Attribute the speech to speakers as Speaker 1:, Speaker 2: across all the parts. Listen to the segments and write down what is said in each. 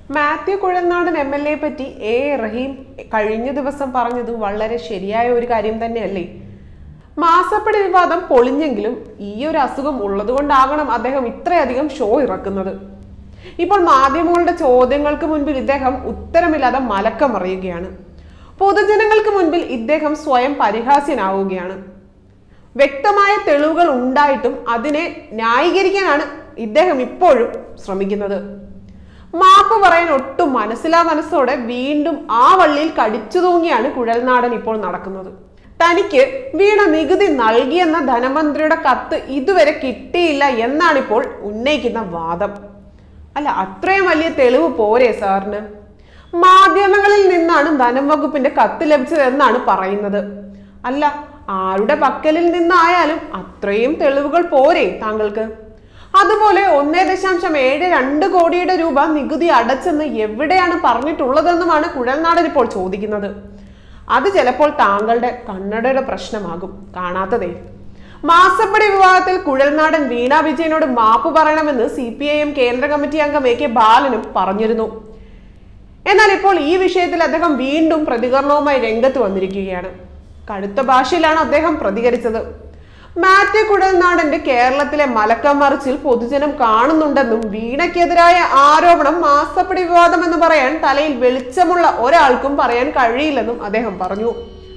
Speaker 1: Mathew Kuzhalnadan M L A പറ്റി A Rahim കഴിഞ്ഞ ദിവസം പറഞ്ഞത് വളരെ ശരിയായ ഒരു കാര്യം തന്നെയല്ലേ മാസപ്പടി വിവാദം പൊളിഞ്ഞെങ്കിലും ഈ ഒരു അസുഖം ഉള്ളതുകൊണ്ടാകണം അദ്ദേഹം ഇത്രയധികം ഷോ ഇറക്കുന്നത് ഇപ്പോൾ മാധ്യമങ്ങളുടെ ചോദ്യങ്ങൾക്ക് മുൻപിൽ ഇദ്ദേഹം ഉത്തരമില്ലാതെ മലക്കം മറിയുകയാണ് പൊതുജനങ്ങൾക്ക് മുൻപിൽ ഇദ്ദേഹം സ്വയം പരിഹാസ്യനാവുകയാണ് വ്യക്തമായ തെളിവുകൾ ഉണ്ടായിട്ടും അതിനെ ന്യായീകരിക്കാനാണ് ഇദ്ദേഹം ഇപ്പോഴും ശ്രമിക്കുന്നത് മാപ്പ് പറയാൻ ഒട്ടും മനസ്സിലാ മനസ്സോടെ വീണ്ടും ആ വള്ളിയിൽ കടിച്ചു തൂങ്ങിയാണ് കുഴൽനാടൻ ഇപ്പോൾ നടക്കുന്നത് തനിക്ക് വീണ നികുതി നൽകിയെന്ന ധനമന്ത്രിയുടെ കത്ത് ഇതുവരെ കിട്ടിയില്ല എന്നാണിപ്പോൾ ഉന്നയിക്കുന്ന വാദം അല്ല അത്രയും വലിയ തെളിവ് പോരെ സാറിന് മാധ്യമങ്ങളിൽ നിന്നാണ് ധനം വകുപ്പിന്റെ കത്ത് ലഭിച്ചതെന്നാണ് പറയുന്നത് അല്ല ആരുടെ പക്കലിൽ നിന്നായാലും അത്രയും തെളിവുകൾ പോരെ താങ്കൾക്ക് അതുപോലെ ഒന്നേ ദശാംശം ഏഴ് രണ്ട് കോടിയുടെ രൂപ നികുതി അടച്ചെന്ന് എവിടെയാണ് പറഞ്ഞിട്ടുള്ളതെന്നുമാണ് കുഴൽനാടൻ ഇപ്പോൾ ചോദിക്കുന്നത് അത് ചിലപ്പോൾ താങ്കളുടെ കണ്ണടയുടെ പ്രശ്നമാകും കാണാത്തതേ മാസപ്പടി വിവാദത്തിൽ കുഴൽനാടൻ വീണ വിജയനോട് മാപ്പ് പറയണമെന്ന് സി പി ഐ എം കേന്ദ്ര കമ്മിറ്റി അംഗം എ കെ ബാലനും പറഞ്ഞിരുന്നു എന്നാൽ ഇപ്പോൾ ഈ വിഷയത്തിൽ അദ്ദേഹം വീണ്ടും പ്രതികരണവുമായി രംഗത്ത് വന്നിരിക്കുകയാണ് കടുത്ത ഭാഷയിലാണ് അദ്ദേഹം പ്രതികരിച്ചത് മാത്യു കുഴൽനാടന്റെ കേരളത്തിലെ മലക്കം മറിച്ചിൽ പൊതുജനം കാണുന്നുണ്ടെന്നും വീണയ്ക്കെതിരായ ആരോപണം മാസപ്പടി വിവാദം എന്ന് പറയാൻ തലയിൽ വെളിച്ചമുള്ള ഒരാൾക്കും പറയാൻ കഴിയില്ലെന്നും അദ്ദേഹം പറഞ്ഞു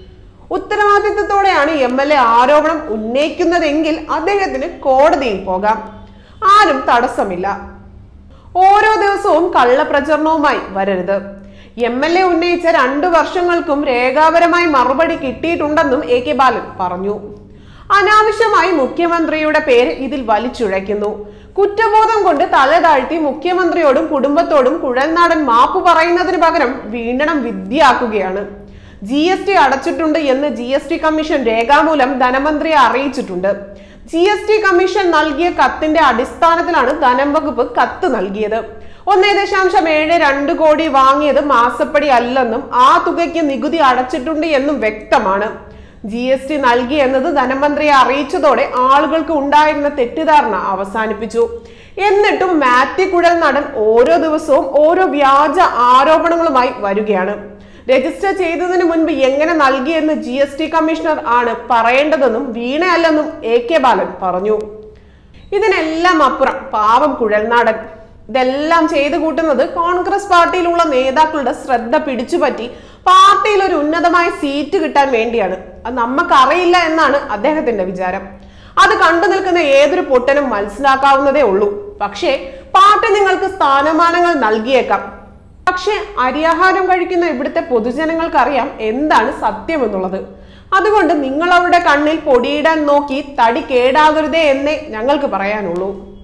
Speaker 1: ഉത്തരവാദിത്വത്തോടെയാണ് എം എൽ എ ആരോപണം ഉന്നയിക്കുന്നതെങ്കിൽ അദ്ദേഹത്തിന് കോടതിയിൽ പോകാം ആരും തടസ്സമില്ല ഓരോ ദിവസവും കള്ളപ്രചരണവുമായി വരരുത് എം എൽ എ ഉന്നയിച്ച രണ്ടു വർഷങ്ങൾക്കും രേഖാപരമായി മറുപടി കിട്ടിയിട്ടുണ്ടെന്നും എ കെ ബാലൻ പറഞ്ഞു അനാവശ്യമായി മുഖ്യമന്ത്രിയുടെ പേര് ഇതിൽ വലിച്ചുഴയ്ക്കുന്നു കുറ്റബോധം കൊണ്ട് തല താഴ്ത്തി മുഖ്യമന്ത്രിയോടും കുടുംബത്തോടും കുഴൽനാടൻ മാപ്പ് പറയുന്നതിന് പകരം വീണ്ടണം വിദ്യയാക്കുകയാണ് ജി എസ് ടി അടച്ചിട്ടുണ്ട് എന്ന് ജി എസ് ടി കമ്മീഷൻ രേഖാമൂലം ധനമന്ത്രിയെ അറിയിച്ചിട്ടുണ്ട് ജി എസ് ടി കമ്മീഷൻ നൽകിയ കത്തിന്റെ അടിസ്ഥാനത്തിലാണ് ധനം വകുപ്പ് കത്ത് നൽകിയത് ഒന്നേ ദശാംശം ഏഴ് രണ്ട് കോടി വാങ്ങിയത് മാസപ്പടി അല്ലെന്നും ആ തുകയ്ക്ക് നികുതി അടച്ചിട്ടുണ്ട് എന്നും വ്യക്തമാണ് ജി എസ് ടി നൽകി എന്നത് ധനമന്ത്രിയെ അറിയിച്ചതോടെ ആളുകൾക്ക് ഉണ്ടായിരുന്ന തെറ്റിദ്ധാരണ അവസാനിപ്പിച്ചു എന്നിട്ടും മാത്യു കുഴൽ നടൻ ഓരോ ദിവസവും ഓരോ വ്യാജ ആരോപണങ്ങളുമായി വരികയാണ് രജിസ്റ്റർ ചെയ്തതിന് മുൻപ് എങ്ങനെ നൽകിയെന്ന് ജി എസ് ടി കമ്മീഷണർ ആണ് പറയേണ്ടതെന്നും വീണയല്ലെന്നും എ കെ ബാലൻ പറഞ്ഞു ഇതിനെല്ലാം അപ്പുറം പാവം കുഴൽനാടൻ ഇതെല്ലാം ചെയ്തു കൂട്ടുന്നത് കോൺഗ്രസ് പാർട്ടിയിലുള്ള നേതാക്കളുടെ ശ്രദ്ധ പിടിച്ചുപറ്റി പാർട്ടിയിൽ ഒരു ഉന്നതമായ സീറ്റ് കിട്ടാൻ വേണ്ടിയാണ് അത് നമുക്കറിയില്ല എന്നാണ് അദ്ദേഹത്തിന്റെ വിചാരം അത് കണ്ടു നിൽക്കുന്ന ഏതൊരു പൊട്ടനും മനസ്സിലാക്കാവുന്നതേ ഉള്ളൂ പക്ഷേ പാർട്ടി നിങ്ങൾക്ക് സ്ഥാനമാനങ്ങൾ നൽകിയേക്കാം പക്ഷെ അരിയാഹാരം കഴിക്കുന്ന ഇവിടുത്തെ പൊതുജനങ്ങൾക്കറിയാം എന്താണ് സത്യം എന്നുള്ളത് അതുകൊണ്ട് നിങ്ങൾ അവരുടെ കണ്ണിൽ പൊടിയിടാൻ നോക്കി തടി കേടാകരുതേ എന്നേ ഞങ്ങൾക്ക് പറയാനുള്ളൂ